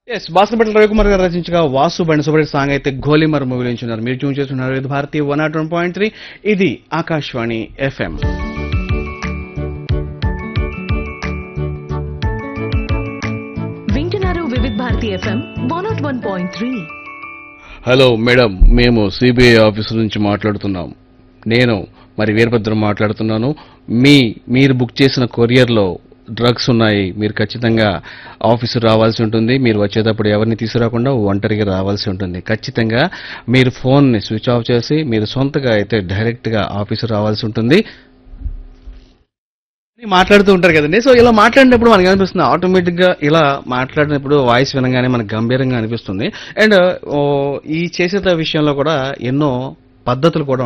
yes basketball Ravikumar గారు రచించగా వాసు బండి సుబ్రెడ్ song అయితే గోలిమర్ మూవీ నుంచి ఉన్నారు మీరు చూన్ చేస్తున్నారు ఇది Bharati one nought one point three ఇది ఆకాశవాణి ఎఫ్ఎం వింటున్నారు Vividh Bharati FM one nought one point three hello madam మేము సిబిఐ ఆఫీస్ నుంచి మాట్లాడుతున్నాం నేను మరి వీరభద్రం మాట్లాడుతున్నాను మీ మీరు బుక్ చేసిన కొరియర్లో డ్రగ్స్ ఉన్నాయి మీరు ఖచ్చితంగా ఆఫీసు రావాల్సి ఉంటుంది మీరు వచ్చేటప్పుడు ఎవరిని తీసుకురాకుండా ఒంటరిగా రావాల్సి ఉంటుంది ఖచ్చితంగా మీరు ఫోన్ని స్విచ్ ఆఫ్ చేసి మీరు సొంతగా అయితే డైరెక్ట్గా ఆఫీసు రావాల్సి ఉంటుంది అని మాట్లాడుతూ ఉంటారు కదండి సో ఇలా మాట్లాడినప్పుడు మనకి అనిపిస్తుంది ఆటోమేటిక్ గా ఇలా మాట్లాడినప్పుడు వాయిస్ వినగానే మనకు గంభీరంగా అనిపిస్తుంది అండ్ ఈ చేసేట విషయంలో కూడా ఎన్నో పద్ధతులు కూడా